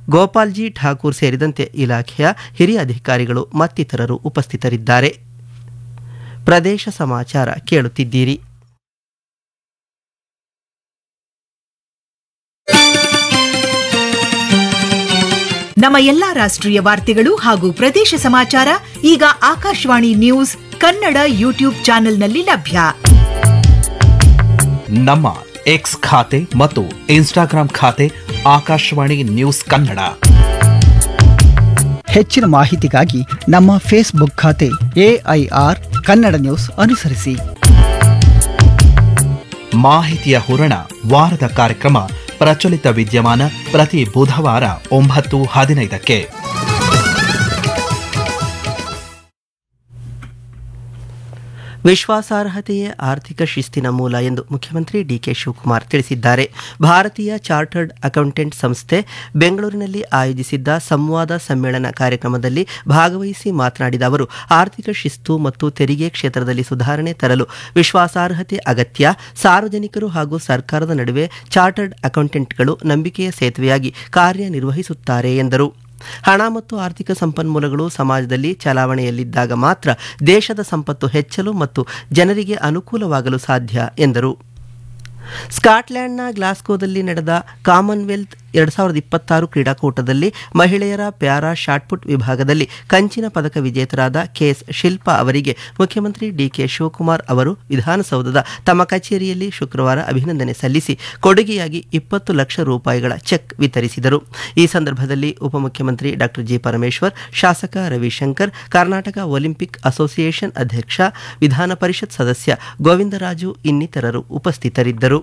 ಗೋಪಾಲ್ಜಿ ಠಾಕೂರ್ ಸೇರಿದಂತೆ ಇಲಾಖೆಯ ಹಿರಿಯ ಅಧಿಕಾರಿಗಳು ಮತ್ತಿತರರು ಉಪಸ್ಥಿತರಿದ್ದಾರೆ ಪ್ರದೇಶ ಸಮಾಚಾರ ಕೇಳುತ್ತಿದ್ದೀರಿ ನಮ್ಮ ಎಲ್ಲಾ ರಾಷ್ಟ್ರೀಯ ವಾರ್ತೆಗಳು ಹಾಗೂ ಪ್ರದೇಶ ಸಮಾಚಾರ ಈಗ ಆಕಾಶವಾಣಿ ನ್ಯೂಸ್ ಕನ್ನಡ ಯೂಟ್ಯೂಬ್ ಚಾನೆಲ್ನಲ್ಲಿ ಲಭ್ಯ ನಮ್ಮ ಎಕ್ಸ್ ಖಾತೆ ಮತ್ತು ಇನ್ಸ್ಟಾಗ್ರಾಂ ಖಾತೆ ಆಕಾಶವಾಣಿ ನ್ಯೂಸ್ ಕನ್ನಡ ಹೆಚ್ಚಿನ ಮಾಹಿತಿಗಾಗಿ ನಮ್ಮ ಫೇಸ್ಬುಕ್ ಖಾತೆ ಎಐಆರ್ ಕನ್ನಡ ನ್ಯೂಸ್ ಅನುಸರಿಸಿ ಮಾಹಿತಿಯ ಹೂರಣ ವಾರದ ಕಾರ್ಯಕ್ರಮ ಪ್ರಚಲಿತ ವಿದ್ಯಮಾನ ಪ್ರತಿ ಬುಧವಾರ ಒಂಬತ್ತು ಹದಿನೈದಕ್ಕೆ ವಿಶ್ವಾಸಾರ್ಹತೆಯೇ ಆರ್ಥಿಕ ಶಿಸ್ತಿನ ಮೂಲ ಎಂದು ಮುಖ್ಯಮಂತ್ರಿ ಡಿಕೆ ಶಿವಕುಮಾರ್ ತಿಳಿಸಿದ್ದಾರೆ ಭಾರತೀಯ ಚಾರ್ಟರ್ಡ್ ಅಕೌಂಟೆಂಟ್ ಸಂಸ್ಥೆ ಬೆಂಗಳೂರಿನಲ್ಲಿ ಆಯೋಜಿಸಿದ್ದ ಸಂವಾದ ಸಮ್ಮೇಳನ ಕಾರ್ಯಕ್ರಮದಲ್ಲಿ ಭಾಗವಹಿಸಿ ಮಾತನಾಡಿದ ಅವರು ಆರ್ಥಿಕ ಶಿಸ್ತು ಮತ್ತು ತೆರಿಗೆ ಕ್ಷೇತ್ರದಲ್ಲಿ ಸುಧಾರಣೆ ತರಲು ವಿಶ್ವಾಸಾರ್ಹತೆ ಅಗತ್ಯ ಸಾರ್ವಜನಿಕರು ಹಾಗೂ ಸರ್ಕಾರದ ನಡುವೆ ಚಾರ್ಟರ್ಡ್ ಅಕೌಂಟೆಂಟ್ಗಳು ನಂಬಿಕೆಯ ಸೇತುವೆಯಾಗಿ ಕಾರ್ಯನಿರ್ವಹಿಸುತ್ತಾರೆ ಎಂದರು ಹಣ ಮತ್ತು ಆರ್ಥಿಕ ಸಂಪನ್ಮೂಲಗಳು ಸಮಾಜದಲ್ಲಿ ಚಲಾವಣೆಯಲ್ಲಿದ್ದಾಗ ಮಾತ್ರ ದೇಶದ ಸಂಪತ್ತು ಹೆಚ್ಚಲು ಮತ್ತು ಜನರಿಗೆ ಅನುಕೂಲವಾಗಲು ಸಾಧ್ಯ ಎಂದರು ಸ್ಕಾಟ್ಲೆಂಡ್ನ ಗ್ಲಾಸ್ಗೋದಲ್ಲಿ ನಡೆದ ಕಾಮನ್ವೆಲ್ತ್ ಎರಡು ಸಾವಿರದ ಇಪ್ಪತ್ತಾರು ಕ್ರೀಡಾಕೂಟದಲ್ಲಿ ಮಹಿಳೆಯರ ಪ್ಯಾರಾ ಶಾಟ್ಪುಟ್ ವಿಭಾಗದಲ್ಲಿ ಕಂಚಿನ ಪದಕ ವಿಜೇತರಾದ ಕೆಎಸ್ ಶಿಲ್ಪಾ ಅವರಿಗೆ ಮುಖ್ಯಮಂತ್ರಿ ಡಿಕೆ ಶಿವಕುಮಾರ್ ಅವರು ವಿಧಾನಸೌಧದ ತಮ್ಮ ಕಚೇರಿಯಲ್ಲಿ ಶುಕ್ರವಾರ ಅಭಿನಂದನೆ ಸಲ್ಲಿಸಿ ಕೊಡುಗೆಯಾಗಿ ಇಪ್ಪತ್ತು ಲಕ್ಷ ರೂಪಾಯಿಗಳ ಚೆಕ್ ವಿತರಿಸಿದರು ಈ ಸಂದರ್ಭದಲ್ಲಿ ಉಪಮುಖ್ಯಮಂತ್ರಿ ಡಾಕ್ಟರ್ ಜಿ ಪರಮೇಶ್ವರ್ ಶಾಸಕ ರವಿಶಂಕರ್ ಕರ್ನಾಟಕ ಒಲಿಂಪಿಕ್ ಅಸೋಸಿಯೇಷನ್ ಅಧ್ಯಕ್ಷ ವಿಧಾನ ಪರಿಷತ್ ಸದಸ್ಯ ಗೋವಿಂದರಾಜು ಇನ್ನಿತರರು ಉಪಸ್ಥಿತರಿದ್ದರು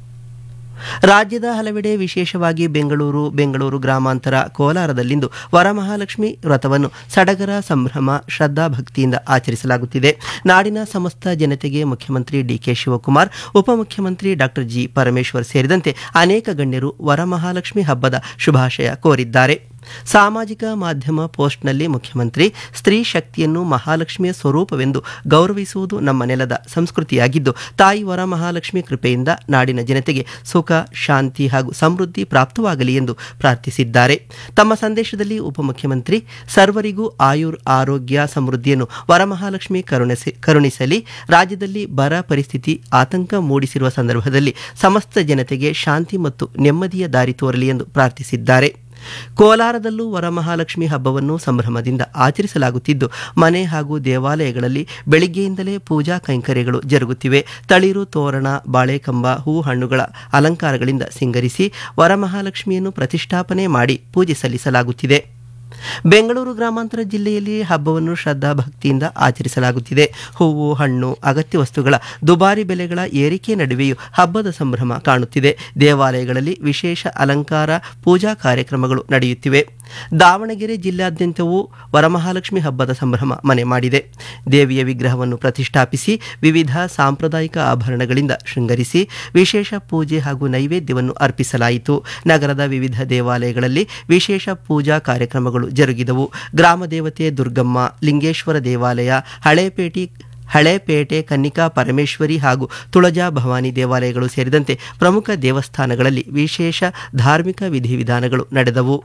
ರಾಜ್ಯದ ಹಲವೆಡೆ ವಿಶೇಷವಾಗಿ ಬೆಂಗಳೂರು ಬೆಂಗಳೂರು ಗ್ರಾಮಾಂತರ ಕೋಲಾರದಲ್ಲಿಂದು ವರಮಹಾಲಕ್ಷ್ಮಿ ವ್ರತವನ್ನು ಸಡಗರ ಸಂಭ್ರಮ ಶ್ರದ್ಧಾ ಭಕ್ತಿಯಿಂದ ಆಚರಿಸಲಾಗುತ್ತಿದೆ ನಾಡಿನ ಸಮಸ್ತ ಜನತೆಗೆ ಮುಖ್ಯಮಂತ್ರಿ ಡಿಕೆ ಶಿವಕುಮಾರ್ ಉಪಮುಖ್ಯಮಂತ್ರಿ ಡಾಕ್ಟರ್ ಜಿ ಪರಮೇಶ್ವರ್ ಸೇರಿದಂತೆ ಅನೇಕ ಗಣ್ಯರು ವರಮಹಾಲಕ್ಷ್ಮಿ ಹಬ್ಬದ ಶುಭಾಶಯ ಕೋರಿದ್ದಾರೆ ಸಾಮಾಜಿಕ ಮಾಧ್ಯಮ ಪೋಸ್ಟ್ನಲ್ಲಿ ಮುಖ್ಯಮಂತ್ರಿ ಸ್ತ್ರೀ ಶಕ್ತಿಯನ್ನು ಮಹಾಲಕ್ಷ್ಮಿಯ ಸ್ವರೂಪವೆಂದು ಗೌರವಿಸುವುದು ನಮ್ಮ ನೆಲದ ಸಂಸ್ಕೃತಿಯಾಗಿದ್ದು ತಾಯಿ ವರ ಮಹಾಲಕ್ಷ್ಮಿ ಕೃಪೆಯಿಂದ ನಾಡಿನ ಜನತೆಗೆ ಸುಖ ಶಾಂತಿ ಹಾಗೂ ಸಮೃದ್ಧಿ ಪ್ರಾಪ್ತವಾಗಲಿ ಎಂದು ಪ್ರಾರ್ಥಿಸಿದ್ದಾರೆ ತಮ್ಮ ಸಂದೇಶದಲ್ಲಿ ಉಪಮುಖ್ಯಮಂತ್ರಿ ಸರ್ವರಿಗೂ ಆಯುರ್ ಆರೋಗ್ಯ ಸಮೃದ್ಧಿಯನ್ನು ವರಮಹಾಲಕ್ಷ್ಮಿ ಕರುಣಿಸಿ ಕರುಣಿಸಲಿ ರಾಜ್ಯದಲ್ಲಿ ಬರ ಪರಿಸ್ಥಿತಿ ಆತಂಕ ಮೂಡಿಸಿರುವ ಸಂದರ್ಭದಲ್ಲಿ ಸಮಸ್ತ ಜನತೆಗೆ ಶಾಂತಿ ಮತ್ತು ನೆಮ್ಮದಿಯ ದಾರಿ ತೋರಲಿ ಎಂದು ಪ್ರಾರ್ಥಿಸಿದ್ದಾರೆ ಕೋಲಾರದಲ್ಲೂ ವರಮಹಾಲಕ್ಷ್ಮಿ ಹಬ್ಬವನ್ನು ಸಂಭ್ರಮದಿಂದ ಆಚರಿಸಲಾಗುತ್ತಿದ್ದು ಮನೆ ಹಾಗೂ ದೇವಾಲಯಗಳಲ್ಲಿ ಬೆಳಿಗ್ಗೆಯಿಂದಲೇ ಪೂಜಾ ಕೈಂಕರ್ಯಗಳು ಜರುಗುತ್ತಿವೆ ತಳಿರು ತೋರಣ ಬಾಳೆಕಂಬ ಹೂ ಹಣ್ಣುಗಳ ಅಲಂಕಾರಗಳಿಂದ ಸಿಂಗರಿಸಿ ವರಮಹಾಲಕ್ಷ್ಮಿಯನ್ನು ಪ್ರತಿಷ್ಠಾಪನೆ ಮಾಡಿ ಪೂಜೆ ಸಲ್ಲಿಸಲಾಗುತ್ತಿದೆ ಬೆಂಗಳೂರು ಗ್ರಾಮಾಂತರ ಜಿಲ್ಲೆಯಲ್ಲಿ ಹಬ್ಬವನ್ನು ಶ್ರದ್ಧಾ ಭಕ್ತಿಯಿಂದ ಆಚರಿಸಲಾಗುತ್ತಿದೆ ಹೂವು ಹಣ್ಣು ಅಗತ್ಯ ವಸ್ತುಗಳ ದುಬಾರಿ ಬೆಲೆಗಳ ಏರಿಕೆ ನಡುವೆಯೂ ಹಬ್ಬದ ಸಂಭ್ರಮ ಕಾಣುತ್ತಿದೆ ದೇವಾಲಯಗಳಲ್ಲಿ ವಿಶೇಷ ಅಲಂಕಾರ ಪೂಜಾ ಕಾರ್ಯಕ್ರಮಗಳು ನಡೆಯುತ್ತಿವೆ ದಾವಣಗೆರೆ ಜಿಲ್ಲಾದ್ಯಂತವೂ ವರಮಹಾಲಕ್ಷ್ಮಿ ಹಬ್ಬದ ಸಂಭ್ರಮ ಮನೆ ಮಾಡಿದೆ ದೇವಿಯ ವಿಗ್ರಹವನ್ನು ಪ್ರತಿಷ್ಠಾಪಿಸಿ ವಿವಿಧ ಸಾಂಪ್ರದಾಯಿಕ ಆಭರಣಗಳಿಂದ ಶೃಂಗರಿಸಿ ವಿಶೇಷ ಪೂಜೆ ಹಾಗೂ ನೈವೇದ್ಯವನ್ನು ಅರ್ಪಿಸಲಾಯಿತು ನಗರದ ವಿವಿಧ ದೇವಾಲಯಗಳಲ್ಲಿ ವಿಶೇಷ ಪೂಜಾ ಕಾರ್ಯಕ್ರಮಗಳು ಜರುಗಿದವು ಗ್ರಾಮ ದೇವತೆ ದುರ್ಗಮ್ಮ ಲಿಂಗೇಶ್ವರ ದೇವಾಲಯ ಹಳೇಪೇಟೆ ಹಳೇಪೇಟೆ ಕನ್ನಿಕಾ ಪರಮೇಶ್ವರಿ ಹಾಗೂ ತುಳಜಾ ಭವಾನಿ ದೇವಾಲಯಗಳು ಸೇರಿದಂತೆ ಪ್ರಮುಖ ದೇವಸ್ಥಾನಗಳಲ್ಲಿ ವಿಶೇಷ ಧಾರ್ಮಿಕ ವಿಧಿವಿಧಾನಗಳು ನಡೆದವು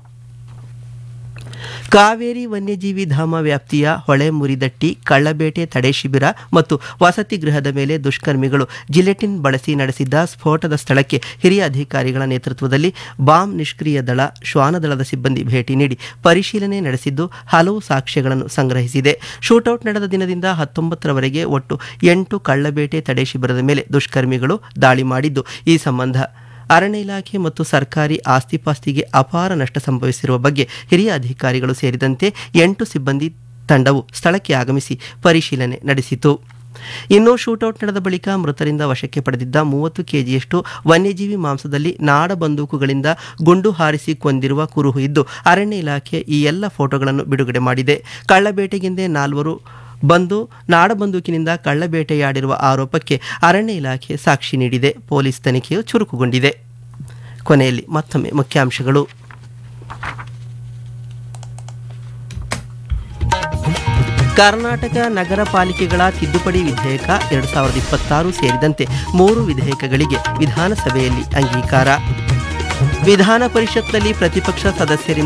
ಕಾವೇರಿ ವನ್ಯಜೀವಿ ಧಾಮ ವ್ಯಾಪ್ತಿಯ ಹೊಳೆ ಮುರಿದಟ್ಟಿ ಕಳ್ಳಬೇಟೆ ತಡೆ ಶಿಬಿರ ಮತ್ತು ವಸತಿ ಗೃಹದ ಮೇಲೆ ದುಷ್ಕರ್ಮಿಗಳು ಜಿಲೆಟಿನ್ ಬಳಸಿ ನಡೆಸಿದ್ದ ಸ್ಫೋಟದ ಸ್ಥಳಕ್ಕೆ ಹಿರಿಯ ಅಧಿಕಾರಿಗಳ ನೇತೃತ್ವದಲ್ಲಿ ಬಾಂಬ್ ನಿಷ್ಕ್ರಿಯ ದಳ ಶ್ವಾನದಳದ ಸಿಬ್ಬಂದಿ ಭೇಟಿ ನೀಡಿ ಪರಿಶೀಲನೆ ನಡೆಸಿದ್ದು ಹಲವು ಸಾಕ್ಷ್ಯಗಳನ್ನು ಸಂಗ್ರಹಿಸಿದೆ ಶೂಟೌಟ್ ನಡೆದ ದಿನದಿಂದ ಹತ್ತೊಂಬತ್ತರವರೆಗೆ ಒಟ್ಟು ಎಂಟು ಕಳ್ಳಬೇಟೆ ತಡೆ ಶಿಬಿರದ ಮೇಲೆ ದುಷ್ಕರ್ಮಿಗಳು ದಾಳಿ ಮಾಡಿದ್ದು ಈ ಸಂಬಂಧ ಅರಣ್ಯ ಇಲಾಖೆ ಮತ್ತು ಸರ್ಕಾರಿ ಆಸ್ತಿಪಾಸ್ತಿಗೆ ಅಪಾರ ನಷ್ಟ ಸಂಭವಿಸಿರುವ ಬಗ್ಗೆ ಹಿರಿಯ ಅಧಿಕಾರಿಗಳು ಸೇರಿದಂತೆ ಎಂಟು ಸಿಬ್ಬಂದಿ ತಂಡವು ಸ್ಥಳಕ್ಕೆ ಆಗಮಿಸಿ ಪರಿಶೀಲನೆ ನಡೆಸಿತು ಇನ್ನು ಶೂಟೌಟ್ ನಡೆದ ಬಳಿಕ ಮೃತರಿಂದ ವಶಕ್ಕೆ ಪಡೆದಿದ್ದ ಮೂವತ್ತು ಕೆಜಿಯಷ್ಟು ವನ್ಯಜೀವಿ ಮಾಂಸದಲ್ಲಿ ನಾಡ ಬಂದೂಕುಗಳಿಂದ ಗುಂಡು ಹಾರಿಸಿ ಕೊಂದಿರುವ ಕುರುಹು ಇದ್ದು ಅರಣ್ಯ ಇಲಾಖೆ ಈ ಎಲ್ಲ ಫೋಟೋಗಳನ್ನು ಬಿಡುಗಡೆ ಮಾಡಿದೆ ಕಳ್ಳಬೇಟೆಗೆಂದೇ ನಾಲ್ವರು ಬಂದು ನಾಡಬಂದೂಕಿನಿಂದ ಕಳ್ಳಬೇಟೆಯಾಡಿರುವ ಆರೋಪಕ್ಕೆ ಅರಣ್ಯ ಇಲಾಖೆ ಸಾಕ್ಷಿ ನೀಡಿದೆ ಪೊಲೀಸ್ ತನಿಖೆಯು ಚುರುಕುಗೊಂಡಿದೆ ಕೊನೆಯಲ್ಲಿ ಮತ್ತೊಮ್ಮೆ ಮುಖ್ಯಾಂಶಗಳು ಕರ್ನಾಟಕ ನಗರ ಪಾಲಿಕೆಗಳ ತಿದ್ದುಪಡಿ ವಿಧೇಯಕ ಎರಡು ಸಾವಿರದ ಇಪ್ಪತ್ತಾರು ಸೇರಿದಂತೆ ಮೂರು ವಿಧೇಯಕಗಳಿಗೆ ವಿಧಾನಸಭೆಯಲ್ಲಿ ಅಂಗೀಕಾರ ವಿಧಾನ ಪರಿಷತ್ನಲ್ಲಿ ಪ್ರತಿಪಕ್ಷ ಸದಸ್ಯರಿಂದ